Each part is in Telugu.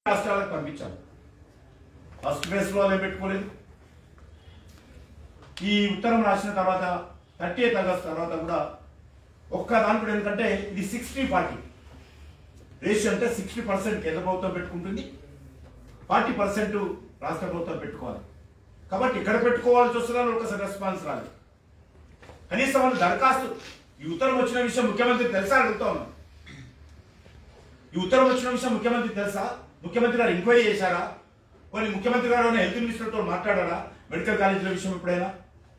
రాష్ట్రాలకు పంపించాము ఫస్ట్ ఫేజ్ లో అలా పెట్టుకోలేదు ఈ ఉత్తరం రాసిన తర్వాత థర్టీ ఎయిత్ ఆగస్ట్ తర్వాత కూడా ఒక్క దాంట్లో ఎందుకంటే ఇది సిక్స్టీ ఫార్టీ రేషియో అంటే సిక్స్టీ పర్సెంట్ కేంద్ర ప్రభుత్వం పెట్టుకుంటుంది ఫార్టీ పర్సెంట్ రాష్ట్ర ప్రభుత్వం పెట్టుకోవాలి కాబట్టి ఎక్కడ పెట్టుకోవాల్సి వస్తుందని ఒకసారి రెస్పాన్స్ రాలేదు కనీసం వాళ్ళు దరఖాస్తు ఈ ఉత్తరం వచ్చిన విషయం ముఖ్యమంత్రి తెలుసా అడుగుతా ఉన్నాం ఈ ఉత్తరం వచ్చిన విషయం ముఖ్యమంత్రి తెలుసా ముఖ్యమంత్రి గారు ఎంక్వైరీ చేశారా కొన్ని ముఖ్యమంత్రి గారు ఏమైనా హెల్త్ మినిస్టర్తో మాట్లాడారా మెడికల్ కాలేజీల విషయం ఎప్పుడైనా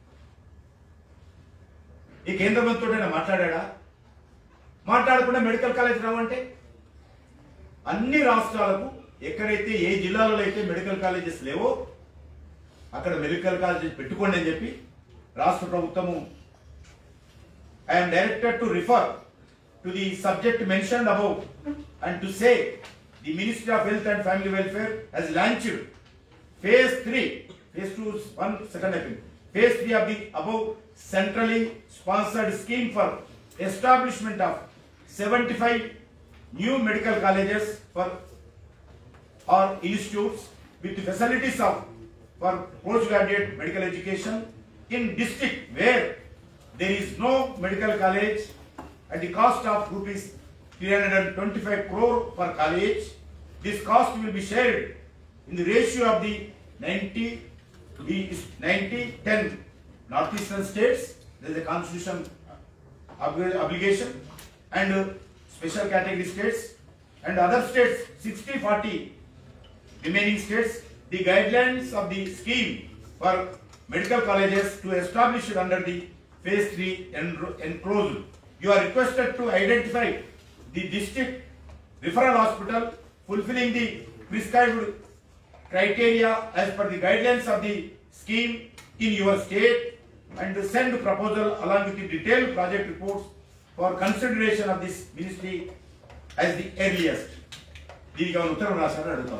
ఈ కేంద్ర మంత్రితో మాట్లాడా మాట్లాడకుండా మెడికల్ కాలేజ్ రావంటే అన్ని రాష్ట్రాలకు ఎక్కడైతే ఏ జిల్లాలో అయితే మెడికల్ కాలేజెస్ లేవో అక్కడ మెడికల్ కాలేజెస్ పెట్టుకోండి అని చెప్పి రాష్ట్ర ప్రభుత్వము I'm directed to refer to the subject mentioned above and to say the Ministry of Health and Family Welfare has launched phase 3, phase 2 is one second I think, phase 3 of the above centrally sponsored scheme for establishment of 75 new medical colleges for or institutes with facilities of for postgraduate medical education in district where there is no medical college at the cost of rupees 325 crore per college. This cost will be shared in the ratio of the 90 the 90 10 northeastern states. There is a constitution obli- obligation and uh, special category states and other states 60 40 remaining states the guidelines of the scheme for medical colleges to establish it under the phase 3 en- enclosed. You are requested to identify the district referral hospital fulfilling the prescribed criteria as per the guidelines of the scheme in your state and send proposal along with the detailed project reports for consideration of this ministry as the earliest. దీనికి ఏమైనా ఉత్తరం రాశారని అడుగుతాం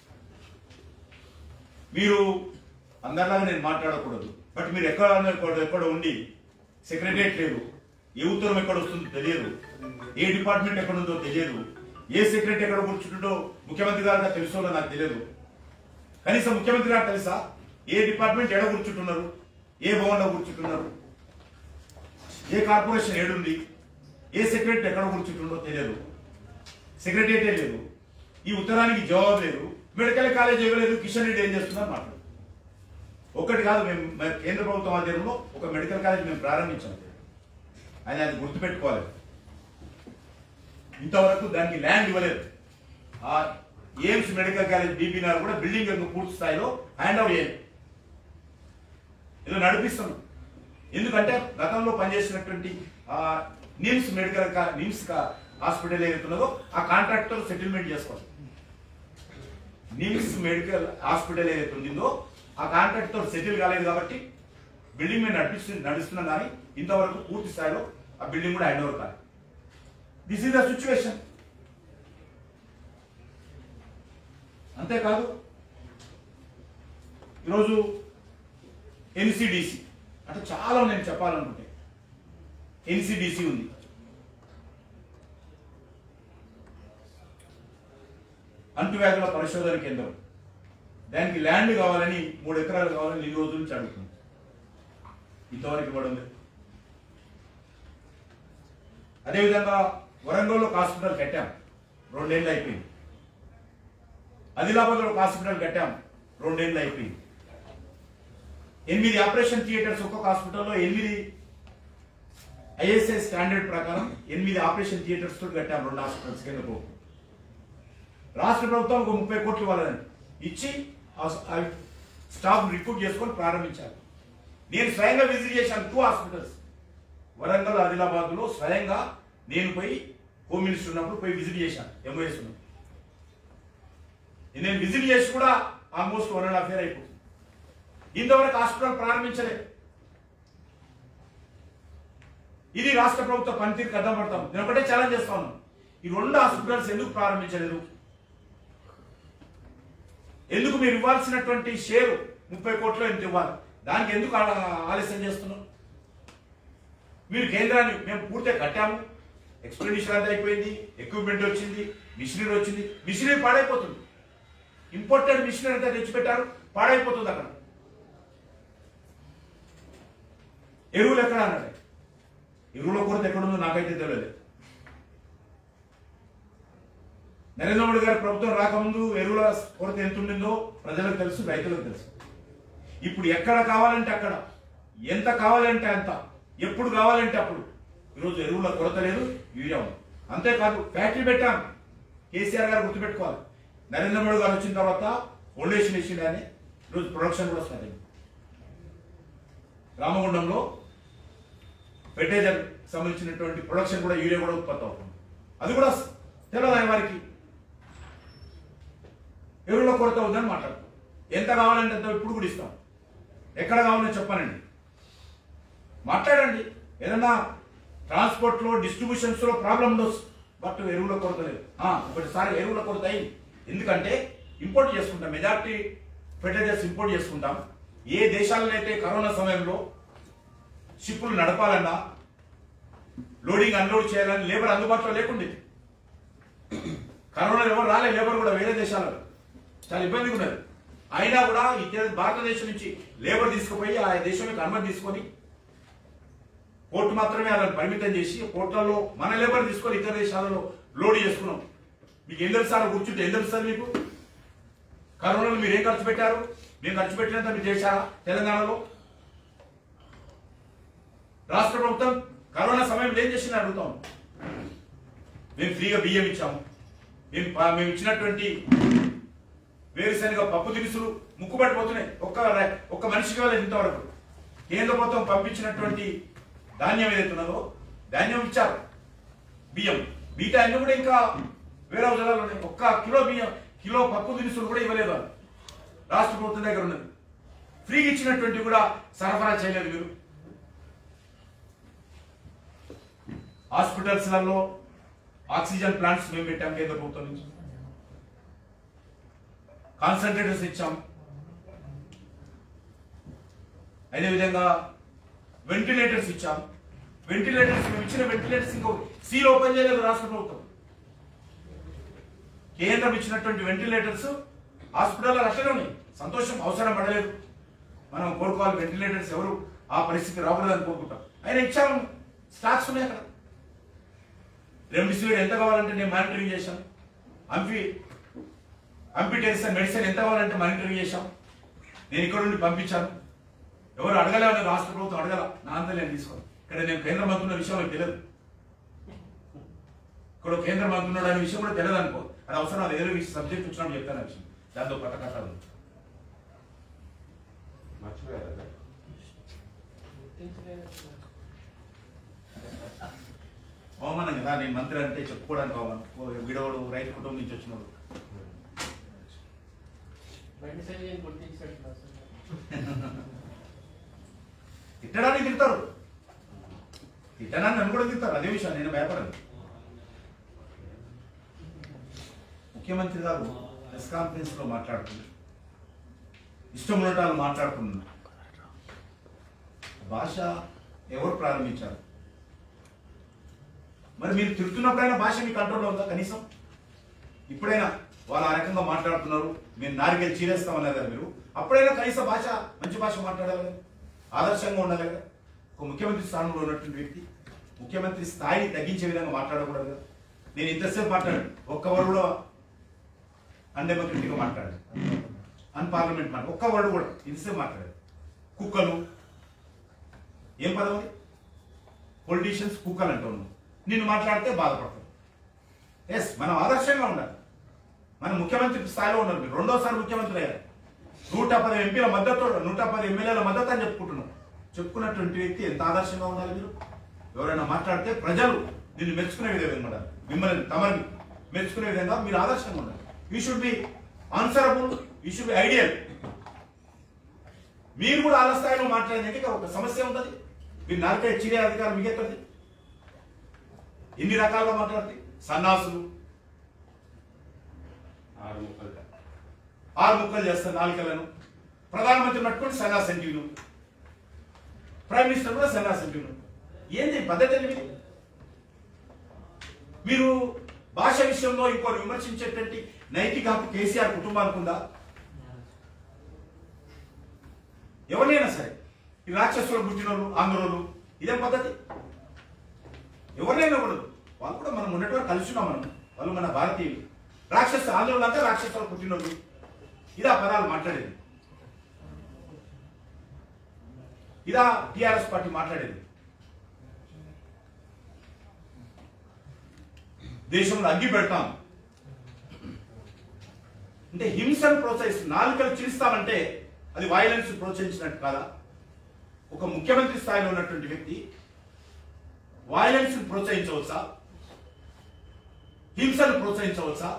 మీరు అందరిలాగా నేను మాట్లాడకూడదు బట్ మీరు ఎక్కడ ఎక్కడ ఎక్కడ ఉండి సెక్రటరియట్ లేదు ఏ ఉత్తరం ఎక్కడ వస్తుందో తెలియదు ఏ డిపార్ట్మెంట్ ఎక్కడ ఉందో తెలియదు ఏ సెక్రటరీ ఎక్కడ కూర్చుంటుందో ముఖ్యమంత్రి గారు తెలుసో నాకు తెలియదు కనీసం ముఖ్యమంత్రి గారు తెలుసా ఏ డిపార్ట్మెంట్ ఎక్కడ కూర్చుంటున్నారు ఏ భవన్లో కూర్చుంటున్నారు ఏ కార్పొరేషన్ ఏడుంది ఏ సెక్రటరీ ఎక్కడ కూర్చుంటుందో తెలియదు సెక్రటరియటే లేదు ఈ ఉత్తరానికి జవాబు లేదు మెడికల్ కాలేజ్ ఇవ్వలేదు కిషన్ రెడ్డి ఏం చేస్తున్నారు మాట్లాడు ఒక్కటి కాదు మేము మేము కేంద్ర ప్రభుత్వం ఆధ్వర్యంలో ఒక మెడికల్ కాలేజ్ మేము ప్రారంభించాం ఆయన అది గుర్తుపెట్టుకోవాలి ఇంతవరకు దానికి ల్యాండ్ ఇవ్వలేదు ఆ ఎయిమ్స్ మెడికల్ కాలేజ్ బీబీనార్ కూడా బిల్డింగ్ యొక్క పూర్తి స్థాయిలో హ్యాండ్ ఓవర్ చేయాలి ఏదో నడిపిస్తున్నాం ఎందుకంటే గతంలో పనిచేసినటువంటి ఆ నిమ్స్ మెడికల్ కా- నిమ్స్ కా- హాస్పిటల్ ఏదైతే ఉన్నదో ఆ కాంట్రాక్టర్ సెటిల్మెంట్ చేసుకోవాలి నిమ్స్ మెడికల్ హాస్పిటల్ ఏదైతే ఉందో ఆ కాంట్రాక్ట్ తో సెటిల్ కాలేదు కాబట్టి బిల్డింగ్ మీద నడిపిస్తు నడుస్తున్నాం కానీ ఇంతవరకు పూర్తి స్థాయిలో ఆ బిల్డింగ్ కూడా హ్యాండ్ ఓవర్ కాదు దిస్ ఈస్ ద సిచ్యువేషన్ అంతేకాదు ఈరోజు ఎన్సిడిసి అంటే చాలా నేను చెప్పాలనుకుంటే ఎన్సిడిసి ఉంది అంటువ్యాధుల పరిశోధన కేంద్రం దానికి ల్యాండ్ కావాలని మూడు ఎకరాలు కావాలని ఈ రోజుల నుంచి అడుగుతుంది ఇంతవరకు ఇవ్వడం లేదు అదేవిధంగా వరంగల్లో ఒక హాస్పిటల్ కట్టాం రెండేళ్ళు అయిపోయింది ఆదిలాబాద్లో ఒక హాస్పిటల్ కట్టాం రెండేళ్ళు అయిపోయింది ఎనిమిది ఆపరేషన్ థియేటర్స్ ఒక్కొక్క హాస్పిటల్లో ఎనిమిది ఐఎస్ఐ స్టాండర్డ్ ప్రకారం ఎనిమిది ఆపరేషన్ థియేటర్స్ తోటి కట్టాం రెండు హాస్పిటల్స్ కింద ప్రభుత్వం రాష్ట్ర ప్రభుత్వం ఒక ముప్పై కోట్లు ఇవ్వాలని ఇచ్చి ఆ- ఆ స్టాఫ్ రిక్రూట్ చేసుకొని ప్రారంభించాలి నేను స్వయంగా విజిట్ చేశాను టూ హాస్పిటల్స్ వరంగల్ ఆదిలాబాద్ లో స్వయంగా నేను పోయి హోమ్ మినిస్టర్ ఉన్నప్పుడు పోయి విజిట్ చేశాను ఎంఓఎస్ ఉన్నప్పుడు నేను విజిట్ చేసి కూడా almost one and half year అయిపోతుంది ఇంతవరకు హాస్పిటల్ ప్రారంభించలేదు ఇది రాష్ట్ర ప్రభుత్వ పనితీరు కథం పడతాం నేను ఒకటే ఛాలెంజ్ చేస్తా ఉన్నాను ఈ రెండు హాస్పిటల్స్ ఎందుకు ప్రారంభించలేదు ఎందుకు మీరు ఇవ్వాల్సినటువంటి షేరు ముప్పై కోట్లు ఎంత ఇవ్వాలి దానికి ఎందుకు ఆ- ఆలస్యం చేస్తున్నాం మీరు కేంద్రాన్ని మేము పూర్తిగా కట్టాము ఎక్స్పెండిచర్ అంతా అయిపోయింది ఎక్విప్మెంట్ వచ్చింది మిషనరీ వచ్చింది మిషనరీ పాడైపోతుంది ఇంపోర్టెడ్ మిషనరీ అంతా తెచ్చిపెట్టారు పాడైపోతుంది అక్కడ ఎరువులు ఎక్కడ అన్నాడు ఎరువుల కొరత ఎక్కడుందో నాకైతే తెలియదు నరేంద్ర మోడీ గారి ప్రభుత్వం రాకముందు ఎరువుల కొరత ఎంత ఉండిందో ప్రజలకు తెలుసు రైతులకు తెలుసు ఇప్పుడు ఎక్కడ కావాలంటే అక్కడ ఎంత కావాలంటే అంత ఎప్పుడు కావాలంటే అప్పుడు ఈరోజు ఎరువుల కొరత లేదు యూరియా ఉంది అంతేకాదు ఫ్యాక్టరీ పెట్టాం కేసీఆర్ గారు గుర్తుపెట్టుకోవాలి నరేంద్ర మోడీ గారు వచ్చిన తర్వాత ఫౌండేషన్ ఇచ్చింది అని ఈరోజు ప్రొడక్షన్ కూడా స్టార్ట్ అయింది రామగుండంలో ఫెర్టిలైజర్ సంబంధించినటువంటి ప్రొడక్షన్ కూడా యూరియా కూడా ఉత్పత్తి అవుతుంది అది కూడా తెలియదు ఆయన వారికి ఎరువుల కొరత ఉందని మాట్లాడుతాం ఎంత కావాలంటే అంత ఇప్పుడు కూడా ఇస్తాం ఎక్కడ కావాలో చెప్పానండి మాట్లాడండి ఏదన్నా ట్రాన్స్పోర్ట్ లో డిస్ట్రిబ్యూషన్స్ లో ప్రాబ్లం ఉండొచ్చు బట్ ఎరువుల కొరత లేదు ఆ, ఒకటిసారి ఎరువుల కొరత అయింది ఎందుకంటే ఇంపోర్ట్ చేసుకుంటాం మెజారిటీ ఫెర్టిలైజర్స్ ఇంపోర్ట్ చేసుకుంటాం ఏ దేశాలలో అయితే కరోనా సమయంలో షిప్పులు నడపాలన్నా లోడింగ్ అన్లోడ్ చేయాలని లేబర్ అందుబాటులో లేకుండేది కరోనా ఎవరు రాలే లేబర్ కూడా వేరే దేశాలలో చాలా ఇబ్బందిగా ఉన్నది అయినా కూడా ఇతర భారతదేశం నుంచి లేబర్ తీసుకుపోయి ఆ దేశం యొక్క అనుమతి తీసుకొని కోర్టు మాత్రమే అలా పరిమితం చేసి కోర్టులలో మన లేబర్ తీసుకొని ఇతర దేశాలలో లోడ్ చేసుకున్నాం మీకు ఏం తెలుసు సార్ కూర్చుంటే ఏం తెలుసు సార్ మీకు కరోనాలో మీరు ఏం ఖర్చు పెట్టారు మేము ఖర్చు పెట్టినంత మీరు చేశారా తెలంగాణలో రాష్ట్ర ప్రభుత్వం కరోనా సమయంలో ఏం చేసింది అడుగుతాం మేము ఫ్రీగా బియ్యం ఇచ్చాము మేము ప- మేము ఇచ్చినటువంటి వేరుశనగ పప్పు దినుసులు ముక్కుపడిపోతున్నాయి ఒక్క రై- ఒక్క మనిషికి వెళ్ళదు ఇంతవరకు కేంద్ర ప్రభుత్వం పంపించినటువంటి ధాన్యం ఏదైతే ఉన్నదో ధాన్యం ఇచ్చారు బియ్యం మిగతా అన్ని కూడా ఇంకా వేరే జిల్లాలో ఉన్నాయి ఒక్క కిలో బియ్యం కిలో పప్పు దినుసులు కూడా ఇవ్వలేదు వాళ్ళు. రాష్ట్ర ప్రభుత్వం దగ్గర ఉన్నది ఫ్రీగా ఇచ్చినటువంటి కూడా సరఫరా చేయలేదు మీరు హాస్పిటల్స్లలో ఆక్సిజన్ ప్లాంట్స్ మేము పెట్టాం కేంద్ర ప్రభుత్వం నుంచి కాన్సన్ట్రేటర్స్ ఇచ్చాం అదేవిధంగా వెంటిలేటర్స్ ఇచ్చాం వెంటిలేటర్స్ మేము ఇచ్చిన వెంటిలేటర్స్ ఇంకో సీల్ ఓపెన్ చేయలేదు రాష్ట్ర ప్రభుత్వం కేంద్రం ఇచ్చినటువంటి వెంటిలేటర్స్ హాస్పిటల్లో అట్లనే ఉన్నాయి సంతోషం అవసరం పడలేదు మనం కోరుకోవాలి వెంటిలేటర్స్ ఎవరు ఆ పరిస్థితి రాకూడదని కోరుకుంటాం అయినా ఇచ్చాము స్టాక్స్ ఉన్నాయి అక్కడ రెమ్డిసివిర్ ఎంత కావాలంటే నేను మానిటరింగ్ చేశాను అంపి అంపిటెన్సన్ మెడిసిన్ ఎంత కావాలంటే మానిటరింగ్ చేశాం నేను ఇక్కడ నుండి పంపించాను ఎవరు అడగలే అని రాష్ట్ర ప్రభుత్వం అడగల నా అంతా నేను తీసుకోను ఇక్కడ నేను కేంద్ర మంత్రి ఉన్న విషయం నాకు తెలియదు ఇక్కడ కేంద్ర మంత్రి ఉన్నాడు అనే విషయం కూడా తెలియదు అనుకో అది అవసరం అది ఏదో సబ్జెక్ట్ వచ్చినప్పుడు చెప్తాను ఆ విషయం దాంతో పట్టకట్టాలి మర్చిపోయారా సార్? అవమానం కదా నేను మంత్రి అంటే చెప్పుకోవడానికి అవమానం ఓ విడవడు రైతు కుటుంబం నుంచి వచ్చినోడు బండి సంజయ్ గుర్తించినట్టు సార్ తిట్టడానికి తిడతారు తిట్టడానికి నన్ను కూడా తిడతారు అదే విషయం నేను భయపడను ముఖ్యమంత్రి గారు ప్రెస్ కాన్ఫరెన్స్ లో మాట్లాడుతున్నారు ఇష్టం ఉన్నటాలు మాట్లాడుతున్నారు భాష ఎవరు ప్రారంభించారు మరి మీరు తిడుతున్నప్పుడైనా భాష మీ కంట్రోల్లో ఉందా కనీసం ఇప్పుడైనా వాళ్ళు ఆ రకంగా మాట్లాడుతున్నారు మేము నారికెళ్ళి చీరేస్తామన్నారు కదా మీరు అప్పుడైనా కనీస భాష మంచి భాష మాట్లాడాలి కదా ఆదర్శంగా ఉండాలి కదా ఒక ముఖ్యమంత్రి స్థానంలో ఉన్నటువంటి వ్యక్తి ముఖ్యమంత్రి స్థాయిని తగ్గించే విధంగా మాట్లాడకూడదు కదా నేను ఇంతసేపు మాట్లాడాను ఒక్క వర్డ్ కూడా అన్డెమోక్రటిక్గా మాట్లాడాను అన్ పార్లమెంట్ మాట ఒక్క వర్డ్ కూడా ఇంతసేపు మాట్లాడారు కుక్కలు ఏం పదం అది పొలిటీషియన్స్ కుక్కలు అంటావు నువ్వు నిన్ను మాట్లాడితే బాధపడతావు ఎస్ మనం ఆదర్శంగా ఉండాలి మన ముఖ్యమంత్రి స్థాయిలో ఉన్నారు మీరు రెండోసారి ముఖ్యమంత్రి అయ్యారు నూట పది ఎంపీల మద్దతు నూట పది ఎమ్మెల్యేల మద్దతు అని చెప్పుకుంటున్నాం చెప్పుకున్నటువంటి వ్యక్తి ఎంత ఆదర్శంగా ఉండాలి మీరు ఎవరైనా మాట్లాడితే ప్రజలు నిన్ను మెచ్చుకునే విధంగా ఉండాలి మిమ్మల్ని తమని మెచ్చుకునే విధంగా మీరు ఆదర్శంగా ఉండాలి you should be answerable you should be ideal మీరు కూడా ఆల స్థాయిలో మాట్లాడేందుకు ఒక సమస్య ఉంటుంది మీరు నరకే చిరే అధికారం మీకెక్కడిది ఎన్ని రకాలుగా మాట్లాడితే సన్నాసులు ఆరు ముక్కలు ఆరు ముక్కలు చేస్తారు నాలుకలను ప్రధానమంత్రి పట్టుకొని సన్నాసంటీలు ప్రైమ్ మినిస్టర్ కూడా సన్నాసంటీలు ఏంది పద్ధతి ఏంది మీది? మీరు భాష విషయంలో ఇంకోరు విమర్శించేటువంటి నైతిక హక్కు కేసీఆర్ కుటుంబానికి ఉందా ఎవరినైనా సరే ఈ రాక్షసులు పుట్టినోళ్ళు ఆంధ్రోళ్ళు ఇదే పద్ధతి ఎవరినైనా ఉండదు వాళ్ళు కూడా మనం ఉన్నట్టు వరకు కలిసి ఉన్నాం మనం వాళ్ళు మన భారతీయులు రాక్షస ఆంధ్రులు అంతా రాక్షసులు పుట్టినోళ్ళు ఇదా పదాలు మాట్లాడేది ఇదా టిఆర్ఎస్ పార్టీ మాట్లాడేది దేశంలో అగ్గి పెడతాం అంటే హింసను ప్రోత్సహిస్తుంది నాలుకలు చిరుస్తామంటే అది వైలెన్స్ ప్రోత్సహించినట్టు కాదా ఒక ముఖ్యమంత్రి స్థాయిలో ఉన్నటువంటి వ్యక్తి వైలెన్స్ ప్రోత్సహించవచ్చా హింసను ప్రోత్సహించవచ్చా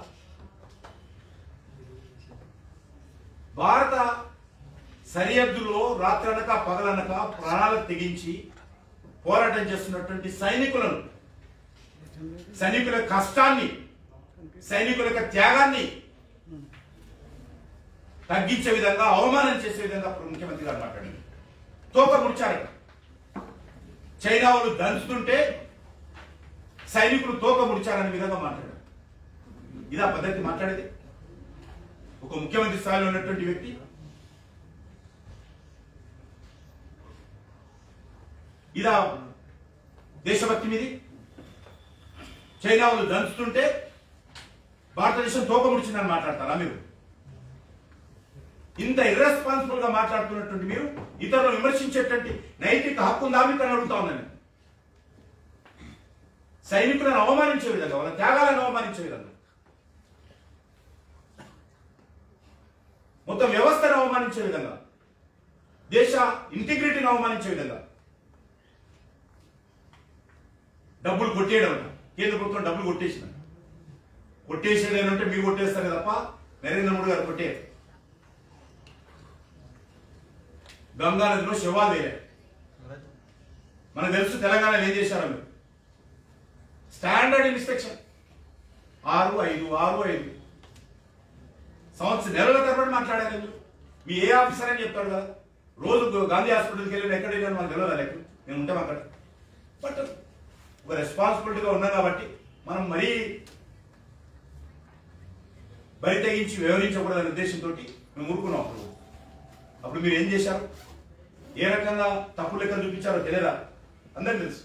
భారత సరిహద్దులో రాత్రనక పగలనక ప్రాణాలకు తెగించి పోరాటం చేస్తున్నటువంటి సైనికులను సైనికుల కష్టాన్ని సైనికుల యొక్క త్యాగాన్ని తగ్గించే విధంగా అవమానం చేసే విధంగా అప్పుడు ముఖ్యమంత్రి గారు మాట్లాడారు తోక ముడిచారు చైనా వాళ్ళు దంచుతుంటే సైనికులు తోక ముడిచారనే విధంగా మాట్లాడారు ఇదా పద్ధతి మాట్లాడేది ఒక ముఖ్యమంత్రి స్థాయిలో ఉన్నటువంటి వ్యక్తి ఇదా దేశభక్తి మీది చైనా వాళ్ళు దంచుతుంటే భారతదేశం తోక ముడిచిందని మాట్లాడతారా మీరు ఇంత ఇర్రెస్పాన్సిబుల్ గా మాట్లాడుతున్నటువంటి మీరు ఇతరులను విమర్శించేటువంటి నైతిక హక్కు ఉందా మీకు అని అడుగుతా ఉన్నాను సైనికులను అవమానించే విధంగా వాళ్ళ త్యాగాలను అవమానించే విధంగా మొత్తం వ్యవస్థను అవమానించే విధంగా దేశ ఇంటిగ్రిటీని అవమానించే విధంగా డబ్బులు కొట్టేయడం అంట. కేంద్ర ప్రభుత్వం డబ్బులు కొట్టేసిన కొట్టేసేది ఏంటంటే మీరు కొట్టేస్తారు తప్ప నరేంద్ర మోడీ గారు కొట్టే గంగా నదిలో శవాలు వేరే మనకు తెలుసు తెలంగాణలో ఏం చేశారో మీరు స్టాండర్డ్ ఇన్స్పెక్షన్ ఆరు ఐదు ఆరు ఐదు సంవత్సరం నెలల తరబడి మాట్లాడారు మీరు మీ ఏ ఆఫీసర్ అని చెప్తాడు కదా రోజు గాంధీ హాస్పిటల్కి వెళ్ళి ఎక్కడ వెళ్ళాను మనకు తెలియదు లెక్క మేము ఉంటాం అక్కడ బట్ ఒక రెస్పాన్సిబిలిటీగా ఉన్నాం కాబట్టి మనం మరీ బరి తెగించి వివరించకూడదనే ఉద్దేశంతో మేము ఊరుకున్నాం అప్పుడు అప్పుడు మీరు ఏం చేశారు ఏ రకంగా తప్పు లెక్కలు చూపించారో తెలియదా అందరికి తెలుసు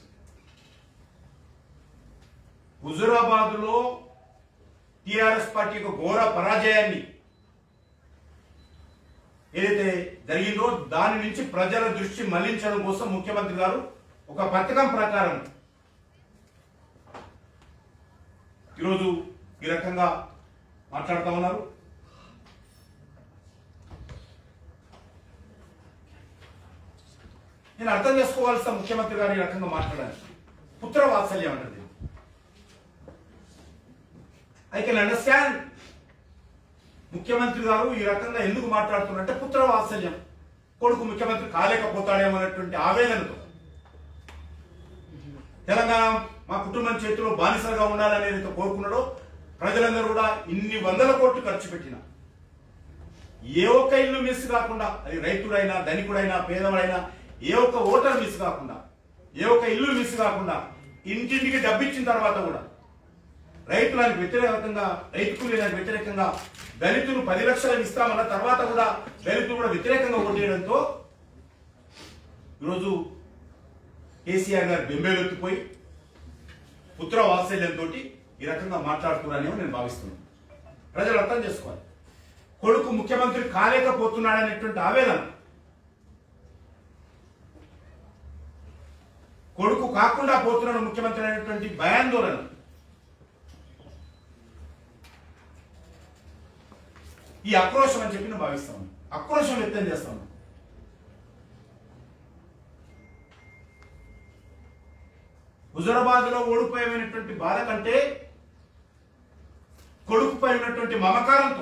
హుజురాబాద్ లో టిఆర్ఎస్ పార్టీ యొక్క ఘోర పరాజయాన్ని ఏదైతే జరిగిందో దాని నుంచి ప్రజల దృష్టి మళ్లించడం కోసం ముఖ్యమంత్రి గారు ఒక పథకం ప్రకారం ఈరోజు ఈ రకంగా మాట్లాడుతూ ఉన్నారు నేను అర్థం చేసుకోవాల్సిన ముఖ్యమంత్రి గారు ఈ రకంగా మాట్లాడాలి పుత్ర వాత్సల్యం అంటది ఐ కెన్ అండర్స్టాండ్ ముఖ్యమంత్రి గారు ఈ రకంగా ఎందుకు మాట్లాడుతున్నారంటే పుత్ర వాత్సల్యం కొడుకు ముఖ్యమంత్రి కాలేకపోతాడేమో అనేటువంటి ఆవేదనతో తెలంగాణ మా కుటుంబం చేతిలో బానిసలుగా ఉండాలని ఏదైతే కోరుకున్నాడో ప్రజలందరూ కూడా ఇన్ని వందల కోట్లు ఖర్చు పెట్టిన ఏ ఒక్క ఇల్లు మిస్ కాకుండా అది రైతుడైనా ధనికుడైనా పేదవాడైనా ఏ ఒక్క ఓటర్ మిస్ కాకుండా ఏ ఒక్క ఇల్లు మిస్ కాకుండా ఇంటింటికి డబ్బిచ్చిన తర్వాత కూడా రైతులకు వ్యతిరేకంగా రైతు కూలీలకు వ్యతిరేకంగా దళితులు పది లక్షలు ఇస్తామన్న తర్వాత కూడా దళితులు కూడా వ్యతిరేకంగా ఓటేయడంతో ఈరోజు కేసీఆర్ గారు బెంబేలెత్తిపోయి పుత్ర వాత్సల్యంతో ఈ రకంగా మాట్లాడుతున్నారని నేను భావిస్తున్నాను ప్రజలు అర్థం చేసుకోవాలి కొడుకు ముఖ్యమంత్రి కాలేకపోతున్నాడనేటువంటి ఆవేదన కొడుకు కాకుండా పోతున్నాడు ముఖ్యమంత్రి అనేటువంటి భయాందోళన ఈ ఆక్రోశం అని చెప్పి నేను భావిస్తాను ఆక్రోశం వ్యక్తం చేస్తాను హుజరాబాద్ లో ఓడిపోయినటువంటి బాధ కంటే కొడుకుపై ఉన్నటువంటి మమకారంతో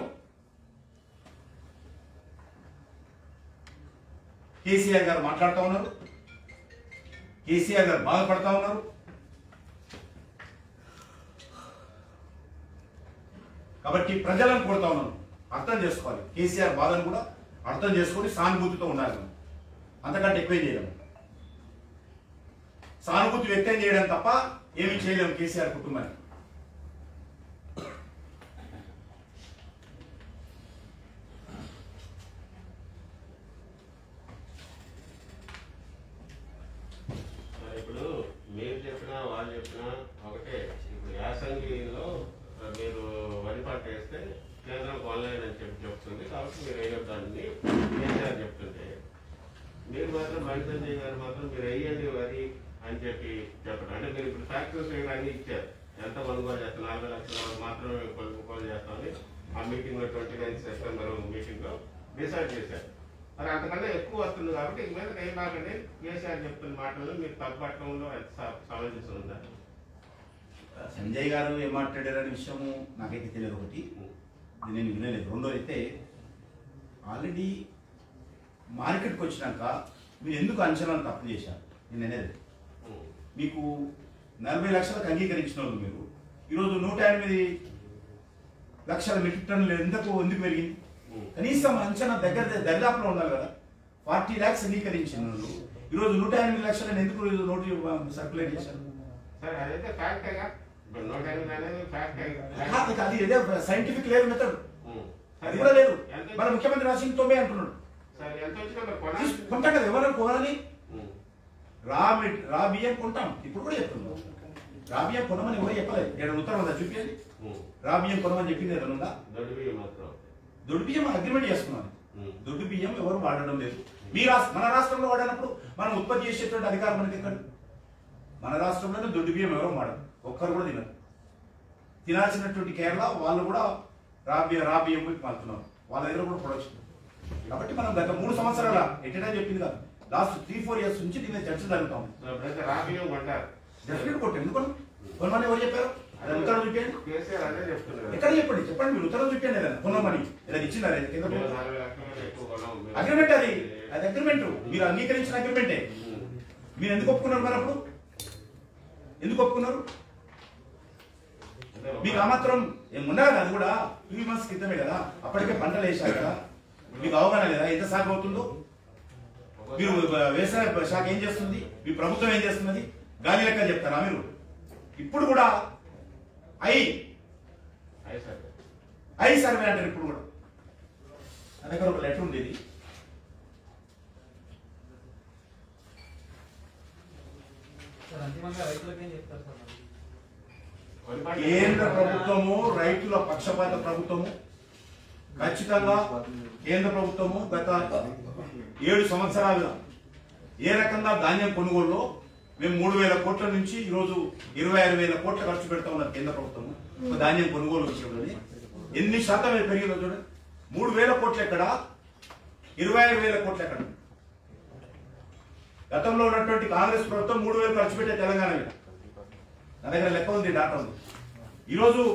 కేసీఆర్ గారు మాట్లాడుతూ ఉన్నారు కేసీఆర్ గారు బాధపడతా ఉన్నారు కాబట్టి ప్రజలను కోరుతా ఉన్నాను అర్థం చేసుకోవాలి కేసీఆర్ బాధను కూడా అర్థం చేసుకొని సానుభూతితో ఉండాలి మనం. అంతకంటే ఎక్కువ చేయలేము సానుభూతి వ్యక్తం చేయడం తప్ప ఏమీ చేయలేము కేసీఆర్ కుటుంబానికి చెప్పినా ఒకటే ఇప్పుడు యాసంగిలో మీరు వరి పంట వేస్తే కేంద్రం ఆన్లైన్ అని చెప్పి చెప్తుంది కాబట్టి మీరు వేయొద్దని కేసీఆర్ చెప్తుంటే మీరు మాత్రం బండి సంజయ్ గారు మాత్రం మీరు వేయండి వరి అని చెప్పి చెప్పడం అంటే మీరు ఇప్పుడు ఫ్యాక్టరీస్ అన్ని ఇచ్చారు ఎంత కొనుగోలు చేస్తారు నాలుగు లక్షల వరకు మాత్రమే కొనుగోలు చేస్తామని ఆ మీటింగ్ లో ట్వంటీ నైన్ సెప్టెంబర్ మీటింగ్ లో డిసైడ్ చేశారు మరి అంతకన్నా ఎక్కువ వస్తుంది కాబట్టి ఇక మీద ఏం కాకండి కేసీఆర్ చెప్తున్న మాటలు మీరు తప్పట్టడంలో ఎంత స- సమంజసం ఉందా సంజయ్ గారు ఏం మాట్లాడారనే విషయము నాకైతే తెలియదు ఒకటి ఇది నేను వినలేదు రెండో అయితే ఆల్రెడీ మార్కెట్కి వచ్చినాక మీరు ఎందుకు అంచనాలు తప్పు చేశారు నేను అనేది ఉమ్. మీకు నలభై లక్షలకు అంగీకరించిన వాళ్ళు మీరు ఈరోజు నూట ఎనిమిది లక్షల మెట్రిక్ టన్నులు ఎందుకు ఎందుకు పెరిగింది ఉమ్. కనీసం అంచనా దగ్గర దరిదాపులో ఉండాలి కదా ఫార్టీ ల్యాక్స్ అంగీకరించిన వాళ్ళు ఈరోజు నూట ఎనిమిది లక్షలను ఎందుకు నోటి సర్క్యులేట్ చేశారు సరే అదైతే ఫ్యాక్టేగా ఇప్పుడు నూట ఎనిమిది అనేది ఫ్యాక్టే కాదు, అది ఏదో సైంటిఫిక్ లేదు మెథడ్ ఉమ్. అది కూడా లేదు ఎంత మన ముఖ్యమంత్రి రాసింది తొంభై అంటున్నాడు సరే ఎంత వచ్చినా మరి కొనాలి తీసు- కొంటాం కదా ఎవరైనా కొనాలి ఉమ్. రా మెట్- రా బియ్యం కొంటాం ఇప్పుడు కూడా చెప్తున్నాం రా బియ్యం కొనమని ఎవరు చెప్పలేదు ఇక్కడ ఉత్తరం ఉందా చూపించండి ఉమ్. రా బియ్యం కొనమని చెప్పింది ఏదైనా ఉందా దొడ్డు బియ్యం మాత్రం దొడ్డు బియ్యం అగ్రిమెంట్ చేసుకున్నాం ఉమ్. దొడ్డు బియ్యం ఎవరు వాడడం లేదు మీ రాష్ట్ర మన రాష్ట్రంలో వాడినప్పుడు మనం ఉత్పత్తి చేసేటువంటి అధికారం మనకి ఎక్కడ మన రాష్ట్రంలోనే దొడ్డు బియ్యం ఎవరు వాడరు ఒక్కరు కూడా తినరు తినాల్సినటువంటి కేరళ వాళ్ళు కూడా రా బియ్యం రా బియ్యం పోయి మారుతున్నారు వాళ్ళ దగ్గర కూడా ప్రొడక్షన్ కాబట్టి మనం గత మూడు సంవత్సరాల ఎట్టడా చెప్పింది కదా లాస్ట్ త్రీ ఫోర్ ఇయర్స్ నుంచి దీని మీద చర్చ జరుగుతాం సో ఇప్పుడైతే రా బియ్యం కొంటారు డెఫినెట్ కొట్టు ఎందుకు కొనమని ఎవరు చెప్పారు అది ఉత్తరం చూపించండి కేసీఆర్ అదే చెప్తున్నారు ఎక్కడ చెప్పండి చెప్పండి మీరు ఉత్తరం చూపించండి ఏదైనా కొనమని ఇలా ఇచ్చినారు కింద మేము నలభై లక్షల కంటే ఎక్కువ కొనము. మేము- అగ్రిమెంట్ అది అది అగ్రిమెంట్ మీరు అంగీకరించిన అగ్రిమెంటే ఉమ్. మీరు ఎందుకు ఒప్పుకున్నారు మరి అప్పుడు ఎందుకు ఒప్పుకున్నారు అంటే మీకు ఆ మాత్రం ఏమున్నా కదా అది కూడా టూ మంత్స్ క్రితమే కదా అప్పటికే పంటలు వేశారు కదా మీకు అవగాహన లేదా ఎంత సాగు అవుతుందో మీరు వ్యవసాయ శాఖ ఏం చేస్తుంది మీ ప్రభుత్వం ఏం చేస్తున్నది గాలి లెక్క చెప్తారా మీరు ఇప్పుడు కూడా ఐ అయ్యి సార్ ఐ సర్వే అంటారు ఇప్పుడు కూడా నా దగ్గర ఒక లెటర్ ఉండేది సార్ అంతిమంగా రైతులకు ఏం చెప్తారు సార్ మరి? వరి పంట- కేంద్ర ప్రభుత్వము రైతుల పక్షపాత ప్రభుత్వము ఖచ్చితంగా కేంద్ర ప్రభుత్వము గత ఏడు సంవత్సరాలుగా ఏ రకంగా ధాన్యం కొనుగోలులో మేము మూడు వేల కోట్ల నుంచి ఈరోజు ఇరవై ఆరు వేల కోట్ల ఖర్చు పెడతా ఉన్నది కేంద్ర ప్రభుత్వము ఒక ధాన్యం కొనుగోలు విషయంలోని ఎన్ని శాతం అది పెరిగిందో చూడండి మూడు వేల కోట్లు ఎక్కడ ఇరవై ఆరు వేల కోట్లు ఎక్కడ గతంలో ఉన్నటువంటి కాంగ్రెస్ ప్రభుత్వం మూడు వేలు ఖర్చు పెట్టే తెలంగాణ మీద నా దగ్గర లెక్క ఉంది డాటా ఉంది ఈరోజు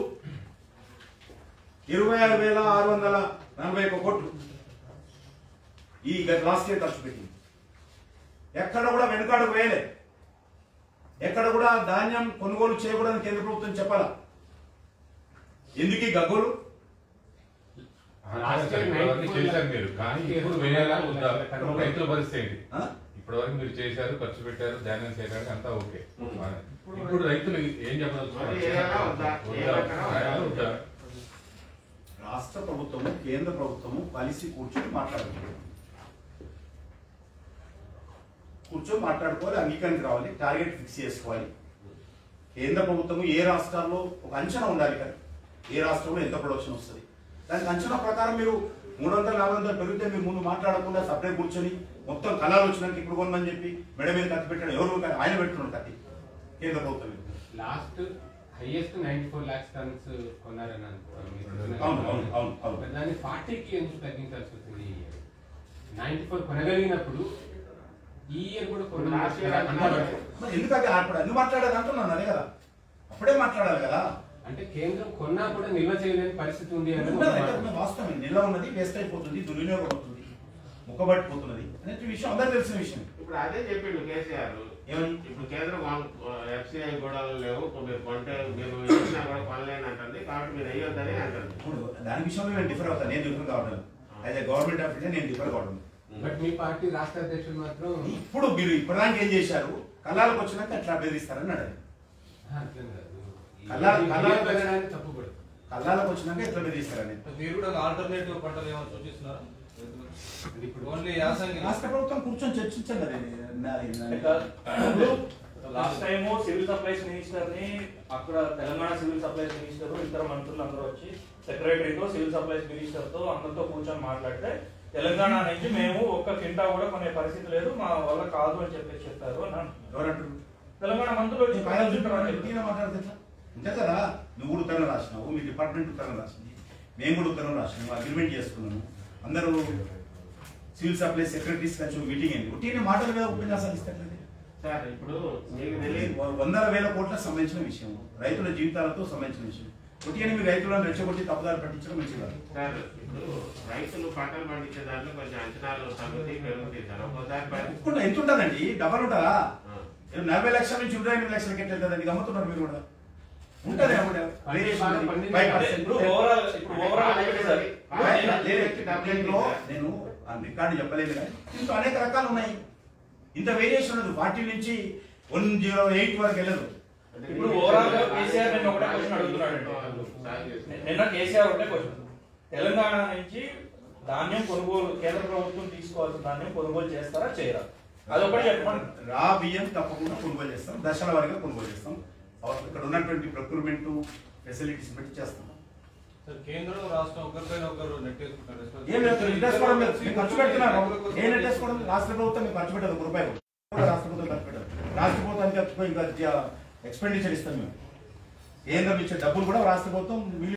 ఇరవై ఆరు వేల ఆరు వందల నలభై ఒక్క కోట్లు ఈ గత లాస్ట్ ఇయర్ ఖర్చు పెట్టింది ఎక్కడ కూడా వెనుకాడుకు వేయలే ఎక్కడ కూడా ధాన్యం కొనుగోలు చేయకూడదని కేంద్ర ప్రభుత్వం చెప్పాలా ఎందుకు ఈ గగ్గోలు లాస్ట్ ఇయర్ ఇప్పటివరకు చేశారు మీరు కానీ ఇప్పుడు వేయాలా వద్దా ఇప్పుడు రైతుల పరిస్థితి ఏంటి ఆ? ఇప్పటివరకు మీరు చేశారు ఖర్చు పెట్టారు ధాన్యం చేయడానికి అంతా ఓకే ఉం. ఇప్పుడు రైతులు ఏం చెప్పదలుచుకున్నారు? మరి వేయాలా వద్దా? వద్దా? ఏమంటారా? వేయాలా వద్దా? రాష్ట్ర ప్రభుత్వము కేంద్ర ప్రభుత్వము కలిసి కూర్చొని మాట్లాడుతున్నారు కూర్చొని మాట్లాడుకోవాలి అంగీకారానికి రావాలి టార్గెట్ ఫిక్స్ చేసుకోవాలి కేంద్ర ప్రభుత్వము ఏ రాష్ట్రాల్లో ఒక అంచనా ఉండాలి కదా ఏ రాష్ట్రంలో ఎంత ప్రొడక్షన్ వస్తుంది దానికి అంచనా ప్రకారం మీరు మూడు వందల నాలుగు వందలు పెరిగితే మీరు ముందు మాట్లాడకుండా సపరేట్ కూర్చొని మొత్తం కళాలు వచ్చినాక ఇప్పుడు కొనమని చెప్పి మెడ మీద కత్తి పెట్టాడు ఎవరు ఆయన పెట్టుకున్నాడు కత్తి కేంద్ర ప్రభుత్వం మీద. Last highest ninety four lakhs tons కొన్నారని అనుకుంటాను మీరు చూసిన అవును, అవును, అవును, అవును. మరి దాన్ని ఫార్టీకి ఎందుకు తగ్గించాల్సి వచ్చింది ఈ ఇయర్ నైన్టీ ఫోర్ కొనగలిగినప్పుడు ఈ ఇయర్ కూడా Last year కొనగలిగారు అంటే- మరి ఎందుకంటే అప్పుడు అన్ని మాట్లాడేది అంటున్నాను అదే కదా అప్పుడే మాట్లాడాలి కదా అంటే కేంద్రం కొన్నా కూడా నిల్వ చేయలేని పరిస్థితి ఉంది అని ఉన్నది, ఒక అయితే మాట. ఉన్న వాస్తవమే నిల్వ ఉన్నది వేస్ట్ అయిపోతుంది దుర్వినియోగం అవుతుంది ముక్కబట్టిపోతున్నది అనే విషయం అందరికి తెలిసిన విషయం ఇప్పుడు అదే చెప్పిండు కేసీఆర్ ఏమని ఇప్పుడు కేంద్రం ఎఫ్సిఐ కూడా లేవు ఇప్పుడు మీరు కొంటే మీరు ఇచ్చినా కూడా కొనలేని అంటుంది కాబట్టి మీరు వేయొద్దని అంటుంది ఇప్పుడు దాని విషయంలో నేను డిఫర్ అవుతాను నేను డిఫర్ కావడం as a government of India నేను డిఫర్ కావడం బట్ మీ పార్టీ రాష్ట్ర అధ్యక్షుడు మాత్రం ఇప్పుడు మీరు ఇప్పటిదాకా ఏం చేశారు కళ్ళాలకు వచ్చినాక ఎట్లా బెదిరిస్తారని అడగండి "ఆ, అర్థం కాదు ఈ కల్లాలు- ఈ కల్లాలు ఇయర్ పెరగడానికి తప్పు పడుతుంది కళ్ళాలకు వచ్చినాక ఎట్లా బెదిరిస్తారని మీరు కూడా ఆల్టర్నేటివ్ పంటలు ఏమైనా సూచిస్తున్నారా ఇప్పుడు ఓన్లీ యాసంగి రాష్ట్ర ప్రభుత్వం కూర్చొని చర్చించండి అది నా- నా- ఇప్పుడు last time civil supplies minister ని అక్కడ తెలంగాణ సివిల్ సప్లైస్ మినిస్టర్ ఇతర మంత్రులు అందరూ వచ్చి సెక్రటరీతో సివిల్ సప్లైస్ మినిస్టర్ తో అందరితో కూర్చొని మాట్లాడితే తెలంగాణ నుంచి మేము ఒక్క కింటా కూడా కొనే పరిస్థితి లేదు మా వల్ల కాదు అని చెప్పేసి చెప్పారు అని అంటున్నారు. ఎవరంటారు తెలంగాణ మంత్రులు వచ్చి నీ పైన చూంటారు గట్టిగా మాట్లాడితే ఎట్లా? అంతే కదా నువ్వు కూడా ఉత్తరం రాసినావు మీ డిపార్ట్మెంట్ ఉత్తరం రాసింది మేము కూడా ఉత్తరం రాసినాము అగ్రిమెంట్ చేసుకున్నాము అందరూ సివిల్ సప్లై సెక్రటరీస్ కలిసి మీటింగ్ అయింది ఉట్టిన మాటల మీద ఉపన్యాసాలు ఇస్తారు సార్ ఇప్పుడు మీకు తెలియదు వందల వేల కోట్లకు సంబంధించిన విషయం రైతుల జీవితాలతో సంబంధించిన విషయం ఉట్టిని మీ రైతులను రెచ్చగొట్టి తప్పుదారి పట్టించడం మంచిది కాదు సార్ ఇప్పుడు రైతులు పంటలు పండించే దాంట్లో కొంచెం అంచనాలు తగ్గుతాయి పెరుగుతాయి సార్ ఒక్కోసారి పరి- ఒప్పుకుంటా ఎంత ఉంటుందండి డబల్ ఉంటుందా ఆ. ఇప్పుడు నలభై లక్షల నుంచి ఇరవై ఎనిమిది లక్షలకి ఎట్లా వెళ్తుందండి గమ్ముతున్నారు మీరు కూడా ఉంటుంది అప్పుడు వేరియేషన్ ఉంది. Five percent. ఇప్పుడు ఓవరాల్ ఇప్పుడు ఓవరాల్ ఒకటి సార్. దీంట్లో నేను ఆ రికార్డు చెప్పలేదు కానీ దీంట్లో అనేక రకాలు ఉన్నాయి ఇంత వేరియేషన్ ఉండదు ఫార్టీ నుంచి వన్ జీరో ఎయిట్ వరకు వెళ్ళదు ఇప్పుడు ఓవరాల్ గా కేసీఆర్ నిన్న ఒకటే క్వశ్చన్ అడుగుతున్నాడు సార్ చేస్తున్నారు. నిన్న కేసీఆర్ ఒకటే క్వశ్చన్ తెలంగాణ నుంచి ధాన్యం కొనుగోలు కేంద్ర ప్రభుత్వం తీసుకోవాల్సిన ధాన్యం కొనుగోలు చేస్తారా చేయరా అదొకటి చెప్పండి రా బియ్యం తప్పకుండా కొనుగోలు చేస్తాం దశల వారీగా కొనుగోలు చేస్తాం ఇక్కడ ఉన్నటువంటి ప్రొక్యూర్మెంట్ ఫెసిలిటీస్ బట్టి చేస్తాం సార్ కేంద్రం రాష్ట్రం ఒకరిపైన ఒకరు నెట్టేసుకుంటారు ఏం లేదు నెట్టేసుకోవడం లేదు మీరు ఖర్చు పెడుతున్నారు ఏం నెట్టేసుకోవడం లేదు. రాష్ట్ర ప్రభుత్వం మీకు ఖర్చు పెట్టదు ఒక రూపాయి కూడా రాష్ట్ర ప్రభుత్వం ఖర్చు పెట్టదు రాష్ట్ర ప్రభుత్వానికి ఇంకా ఎక్స్పెండిచర్ ఇస్తాం మేము కేంద్రం ఇచ్చే డబ్బులు కూడా రాష్ట్ర ప్రభుత్వం